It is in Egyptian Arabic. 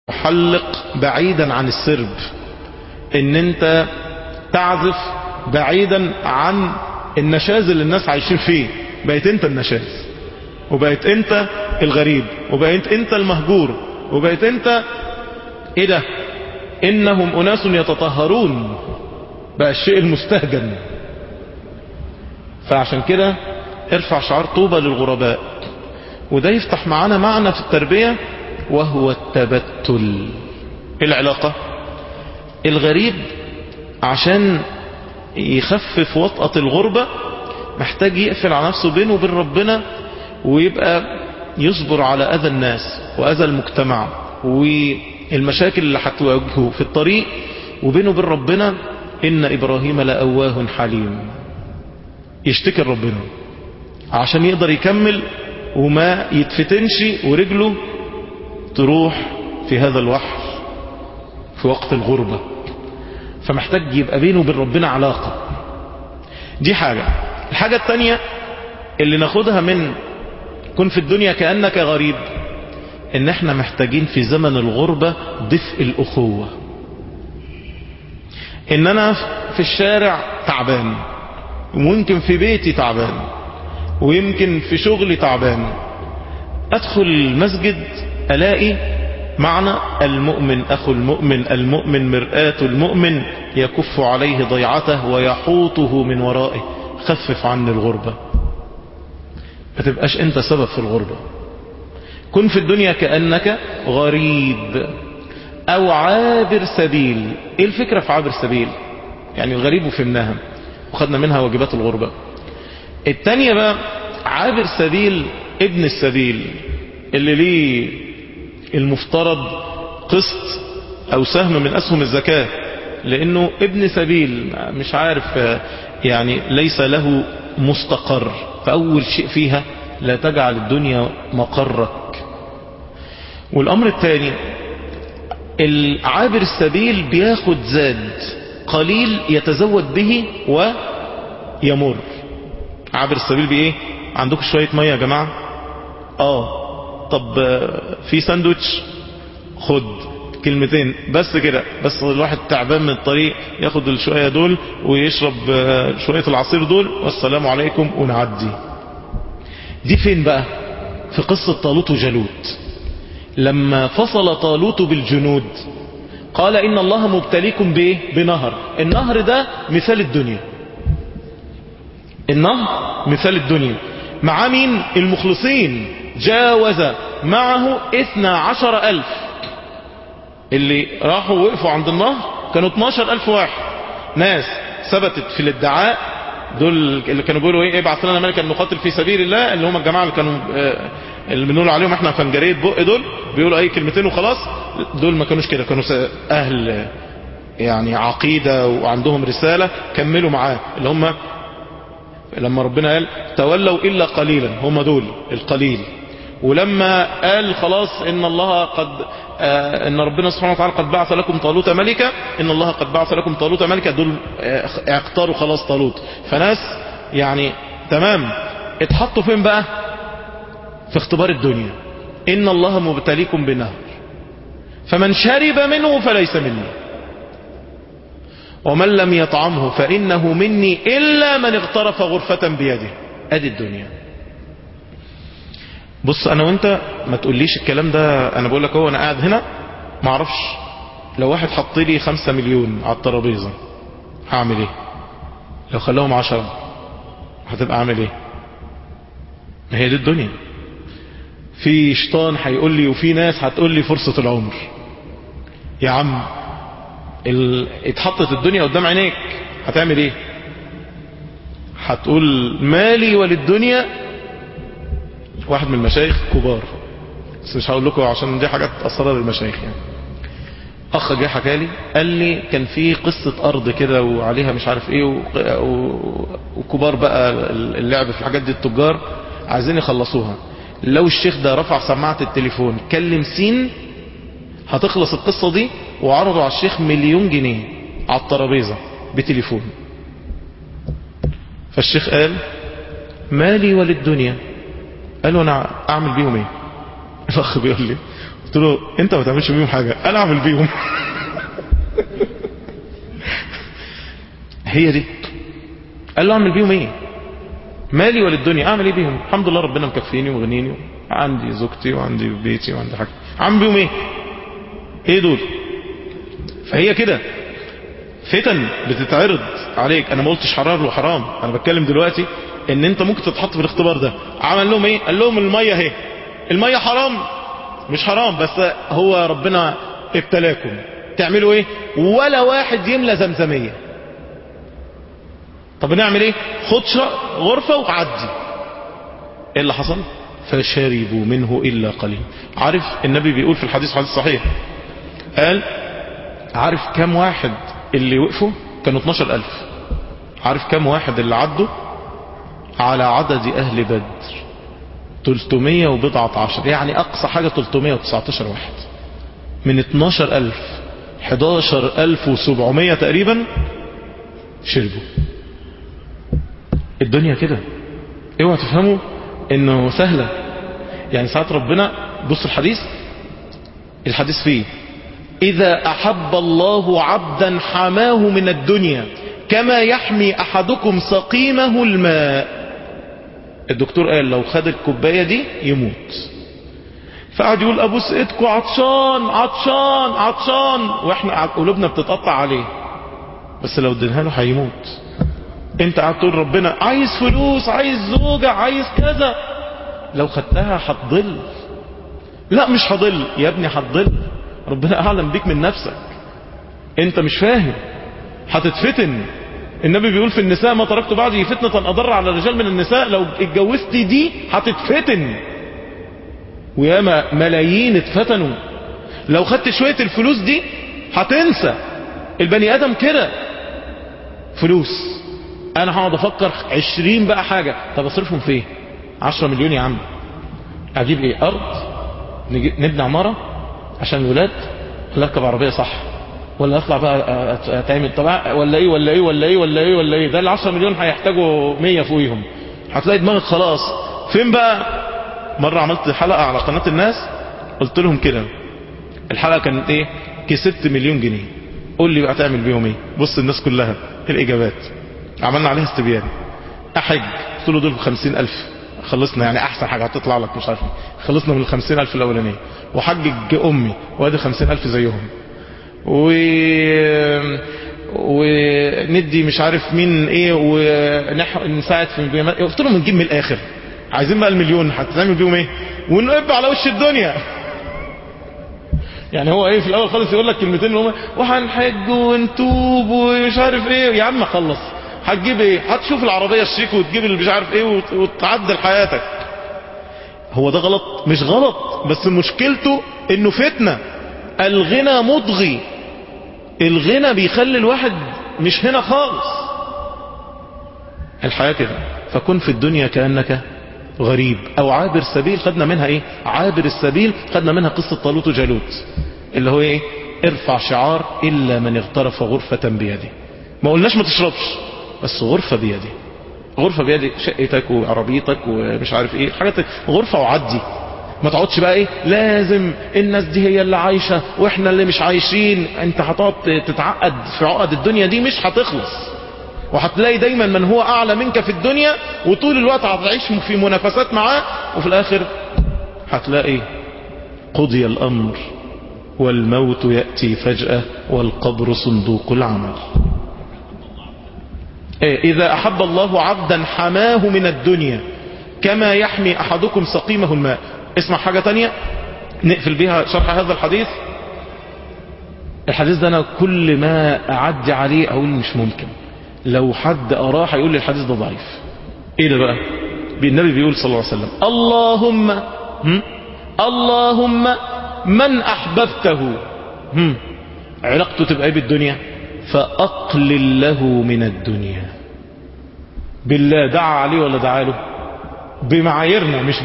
حلق بعيدا عن السرب ان انت تعزف بعيدا عن النشاز اللي الناس عايشين فيه بقيت انت النشاز وبقيت انت الغريب وبقيت انت المهجور وبقيت انت ايه ده انهم اناس يتطهرون بقى الشيء المستهجن فعشان كده ارفع شعار طوبى للغرباء وده يفتح معانا معنى في التربية وهو التبتل ايه العلاقة الغريب عشان يخفف وطأة الغربة محتاج يقفل على نفسه بينه وبين ربنا ويبقى يصبر على أذى الناس وأذى المجتمع والمشاكل اللي هتواجهه في الطريق وبينه وبين ربنا إن إبراهيم لأواه حليم يشتكي ربنا عشان يقدر يكمل وما يتفتنش ورجله تروح في هذا الوحش في وقت الغربة فمحتاج يبقى بينه وبين ربنا علاقة دي حاجة الحاجة التانية اللي ناخدها من كن في الدنيا كأنك غريب ان احنا محتاجين في زمن الغربة دفء الاخوة ان انا في الشارع تعبان وممكن في بيتي تعبان ويمكن في شغلي تعبان ادخل المسجد الاقي معنى المؤمن اخو المؤمن المؤمن مرآة المؤمن يكف عليه ضيعته ويحوطه من ورائه خفف عني الغربة ما تبقاش انت سبب في الغربة كن في الدنيا كأنك غريب او عابر سبيل ايه الفكرة في عابر سبيل يعني الغريب وفهمناها وخدنا منها واجبات الغربة التانية بقى عابر سبيل ابن السبيل اللي ليه المفترض قسط او سهم من اسهم الزكاة لانه ابن سبيل مش عارف يعني ليس له مستقر فاول شيء فيها لا تجعل الدنيا مقرك والامر الثاني العابر السبيل بياخد زاد قليل يتزود به ويمر عابر السبيل بايه عندكم شوية مية يا جماعة اه طب في ساندوتش خد كلمتين بس كده بس الواحد تعبان من الطريق ياخد الشوية دول ويشرب شوية العصير دول والسلام عليكم ونعدي دي فين بقى في قصة طالوت وجالوت لما فصل طالوت بالجنود قال إن الله مبتليكم بإيه بنهر النهر ده مثال الدنيا النهر مثال الدنيا مع مين المخلصين جاوز معه اثنا عشر ألف اللي راحوا وقفوا عند النهر كانوا 12 ألف واحد ناس ثبتت في الادعاء دول اللي كانوا بيقولوا ايه ابعث لنا ملكا نقاتل في سبيل الله اللي هم الجماعه اللي كانوا اللي بنقول عليهم احنا فنجريه بق دول بيقولوا اي كلمتين وخلاص دول ما كانوش كده كانوا اهل يعني عقيده وعندهم رساله كملوا معاه اللي هم لما ربنا قال تولوا الا قليلا هم دول القليل ولما قال خلاص ان الله قد آه ان ربنا سبحانه وتعالى قد بعث لكم طالوت ملكا ان الله قد بعث لكم طالوت ملكا دول آه اختاروا خلاص طالوت فناس يعني تمام اتحطوا فين بقى في اختبار الدنيا ان الله مبتليكم بنهر فمن شرب منه فليس مني ومن لم يطعمه فانه مني الا من اغترف غرفة بيده ادي الدنيا بص انا وانت ما تقوليش الكلام ده انا بقول لك هو انا قاعد هنا ما اعرفش لو واحد حط لي خمسة مليون على الترابيزه هعمل ايه لو خلاهم عشرة هتبقى عامل ايه ما هي دي الدنيا في شيطان هيقول لي وفي ناس هتقول لي فرصة العمر يا عم ال... اتحطت الدنيا قدام عينيك هتعمل ايه هتقول مالي وللدنيا واحد من المشايخ كبار بس مش هقول لكم عشان دي حاجات اسرار المشايخ يعني اخ جه حكى لي قال لي كان في قصة ارض كده وعليها مش عارف ايه و... و... وكبار بقى اللعب في الحاجات دي التجار عايزين يخلصوها لو الشيخ ده رفع سماعة التليفون كلم سين هتخلص القصة دي وعرضوا على الشيخ مليون جنيه على الترابيزة بتليفون فالشيخ قال مالي وللدنيا قالوا انا اعمل بيهم ايه الاخ بيقول لي قلت له انت ما تعملش بيهم حاجة انا اعمل بيهم هي دي قال له اعمل بيهم ايه مالي وللدنيا اعمل ايه بيهم الحمد لله ربنا مكفيني ومغنيني عندي زوجتي وعندي بيتي وعندي حاجة اعمل بيهم ايه ايه دول فهي كده فتن بتتعرض عليك انا ما قلتش حرام وحرام انا بتكلم دلوقتي ان انت ممكن تتحط في الاختبار ده عمل لهم ايه قال لهم المية اهي المية حرام مش حرام بس هو ربنا ابتلاكم تعملوا ايه ولا واحد يملى زمزمية طب نعمل ايه خد غرفة وعدي ايه اللي حصل فشربوا منه الا قليل عارف النبي بيقول في الحديث حديث صحيح قال عارف كم واحد اللي وقفوا كانوا 12 ألف عارف كم واحد اللي عدوا على عدد أهل بدر 300 وبضعة عشر يعني أقصى حاجة 319 واحد من 12 ألف 11 ألف وسبعمية تقريبا شربوا الدنيا كده اوعى تفهموا انه سهلة يعني ساعات ربنا بص الحديث الحديث فيه إذا أحب الله عبدا حماه من الدنيا كما يحمي أحدكم سقيمه الماء الدكتور قال لو خد الكوباية دي يموت فقعد يقول أبوس إيدكو عطشان عطشان عطشان وإحنا قلوبنا بتتقطع عليه بس لو ادينها له هيموت انت قاعد تقول ربنا عايز فلوس عايز زوجة عايز كذا لو خدتها هتضل لا مش هضل يا ابني هتضل ربنا اعلم بيك من نفسك انت مش فاهم هتتفتن النبي بيقول في النساء ما تركت بعدي فتنة اضر على الرجال من النساء لو اتجوزت دي هتتفتن وياما ملايين اتفتنوا لو خدت شوية الفلوس دي هتنسى البني ادم كده فلوس انا هقعد افكر عشرين بقى حاجة طب اصرفهم في ايه عشرة مليون يا عم اجيب ايه ارض نبني عمارة عشان الولاد ولا اركب عربية صح ولا اطلع بقى اتعمل طبعا ولا ايه ولا ايه ولا ايه ولا ايه ولا ايه ده ال 10 مليون هيحتاجوا 100 فوقيهم هتلاقي دماغك خلاص فين بقى مرة عملت حلقة على قناة الناس قلت لهم كده الحلقة كانت ايه كسبت مليون جنيه قول لي بقى تعمل بيهم ايه بص الناس كلها الاجابات عملنا عليها استبيان احج قلت له دول بخمسين الف خلصنا يعني احسن حاجة هتطلع لك مش عارف خلصنا من الخمسين الف الاولانية وحجج امي وادي خمسين الف زيهم و وندي مش عارف مين ايه ونساعد في البيمات قلت لهم نجيب من الاخر عايزين بقى المليون هتعمل بيهم ايه ونقب على وش الدنيا يعني هو ايه في الاول خالص يقول لك كلمتين اللي هم وهنحج ونتوب ومش عارف ايه يا عم خلص هتجيب ايه هتشوف العربية الشيك وتجيب اللي مش عارف ايه وتعدل حياتك هو ده غلط مش غلط بس مشكلته انه فتنة الغنى مضغي الغنى بيخلي الواحد مش هنا خالص الحياة كده فكن في الدنيا كأنك غريب او عابر سبيل خدنا منها ايه عابر السبيل خدنا منها قصة طالوت وجالوت اللي هو ايه ارفع شعار الا من اغترف غرفة بيده ما قلناش ما تشربش بس غرفة بيده غرفة بيدي شقتك وعربيتك ومش عارف ايه حاجات غرفة وعدي ما تقعدش بقى ايه لازم الناس دي هي اللي عايشة واحنا اللي مش عايشين انت هتقعد تتعقد في عقد الدنيا دي مش هتخلص وهتلاقي دايما من هو اعلى منك في الدنيا وطول الوقت هتعيش في منافسات معاه وفي الاخر هتلاقي قضي الامر والموت يأتي فجأة والقبر صندوق العمل إيه اذا احب الله عبدا حماه من الدنيا كما يحمي احدكم سقيمه الماء اسمع حاجة تانية نقفل بيها شرح هذا الحديث الحديث ده انا كل ما اعدي عليه اقول مش ممكن لو حد اراه هيقول لي الحديث ده ضعيف ايه ده بقى النبي بيقول صلى الله عليه وسلم اللهم هم؟ اللهم من احببته هم؟ علاقته تبقى ايه بالدنيا فاقلل له من الدنيا بالله دعا عليه ولا دعا له بمعاييرنا مش